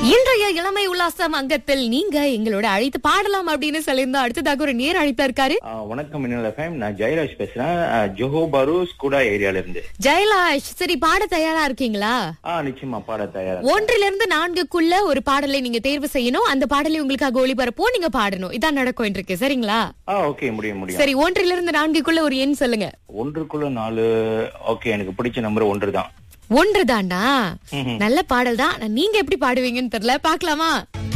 இன்றைய இளமை உல்லாசம் அங்கத்தில் நீங்க எங்களோட அழைத்து பாடலாம் அப்படின்னு சொல்லியிருந்தோம் அடுத்ததாக ஒரு நேர் அழைப்பா இருக்காரு ஆ, வணக்கம் மின்னல் எஃப்எம் நான் ஜெயராஜ் பேசுறேன் ஆ, ஜோஹோ பாரு ஸ்கூடா ஏரியால இருந்து ஜெயலாஷ் சரி பாட தயாரா இருக்கீங்களா ஆ நிச்சயமா பாட தயாரா ஒன்றிலிருந்து இருந்து நான்குக்குள்ள ஒரு பாடலை நீங்க தேர்வு செய்யணும் அந்த பாடலை உங்களுக்காக ஒளிபரப்போ நீங்க பாடணும் இதான் நடக்கும் இருக்கு சரிங்களா ஆ ஓகே முடியும் முடியும் சரி ஒன்றிலிருந்து இருந்து நான்குக்குள்ள ஒரு எண் சொல்லுங்க ஒன்றுக்குள்ள நாலு ஓகே எனக்கு பிடிச்ச நம்பர் ஒன்று தான் ஒன்று தாண்டா ம்ஹும். நல்ல பாடல் தான் ஆனா நீங்க எப்படி பாடுவீங்கன்னு தெரியல பாக்கலாமா